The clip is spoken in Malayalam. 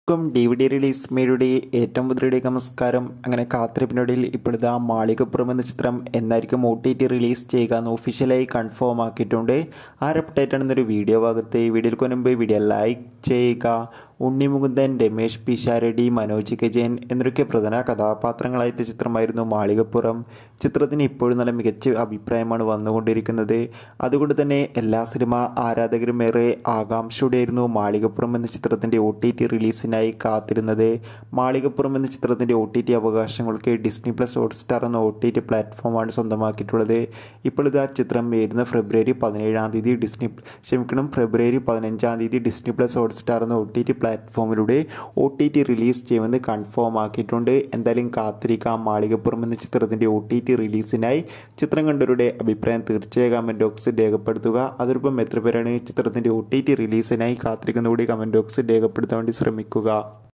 ക്കും ഡി വി ഡി റിലീസ് മേയുടെ ഏറ്റവും പുതിയ നമസ്കാരം അങ്ങനെ കാത്തിരിപ്പിനൊടിയിൽ ഇപ്പോഴത്തെ മാളികപ്പുറം എന്ന ചിത്രം എന്നായിരിക്കും ഒ ടി ടി റിലീസ് ചെയ്യുക എന്ന് ഒഫീഷ്യലായി കൺഫേം ആക്കിയിട്ടുണ്ട് ആ അപ്ഡേറ്റ് ആണ് ഇന്നൊരു വീഡിയോ ഭാഗത്ത് ഈ വീഡിയോയിൽ മുൻപ് വീഡിയോ ലൈക്ക് ചെയ്യുക ഉണ്ണിമുകുന്ദൻ രമേശ് പിഷാരടി മനോജ് കെ ജയൻ എന്നൊക്കെ പ്രധാന കഥാപാത്രങ്ങളായ ചിത്രമായിരുന്നു മാളികപ്പുറം ചിത്രത്തിന് ഇപ്പോഴും നല്ല മികച്ച അഭിപ്രായമാണ് വന്നുകൊണ്ടിരിക്കുന്നത് അതുകൊണ്ട് തന്നെ എല്ലാ സിനിമ ആരാധകരും ഏറെ ആകാംക്ഷയോടെയായിരുന്നു മാളികപ്പുറം എന്ന ചിത്രത്തിൻ്റെ ഒ ടി ടി റിലീസിനായി കാത്തിരുന്നത് മാളികപ്പുറം എന്ന ചിത്രത്തിൻ്റെ ഒ ടി ടി അവകാശങ്ങൾക്ക് ഡിസ്നി പ്ലസ് ഹോട്ട്സ്റ്റാർ എന്ന ഒ ടി ടി പ്ലാറ്റ്ഫോമാണ് സ്വന്തമാക്കിയിട്ടുള്ളത് ഇപ്പോൾ ഇത് ആ ചിത്രം വരുന്ന ഫെബ്രുവരി പതിനേഴാം തീയതി ഡിസ്നി ക്ഷമിക്കണം ഫെബ്രുവരി പതിനഞ്ചാം തീയതി ഡിസ്നി പ്ലസ് ഹോട്ട്സ്റ്റാർ എന്ന ഒ ടി ടി പ്ലാറ്റ്ഫോമിലൂടെ ഒ ടി ടി റിലീസ് ചെയ്യുമെന്ന് കൺഫേം ആക്കിയിട്ടുണ്ട് എന്തായാലും കാത്തിരിക്കാം മാളികപ്പുറം എന്ന ചിത്രത്തിൻ്റെ ഒ ടി ടി റിലീസിനായി ചിത്രം കണ്ടവരുടെ അഭിപ്രായം തീർച്ചയായും കമൻറ്റ് ബോക്സിൽ രേഖപ്പെടുത്തുക അതോടൊപ്പം എത്ര പേരാണ് ചിത്രത്തിൻ്റെ ഒ ടി ടി റിലീസിനായി കാത്തിരിക്കുന്നതുകൂടി കമൻറ്റ് ബോക്സിൽ രേഖപ്പെടുത്താൻ വേണ്ടി ശ്രമിക്കുക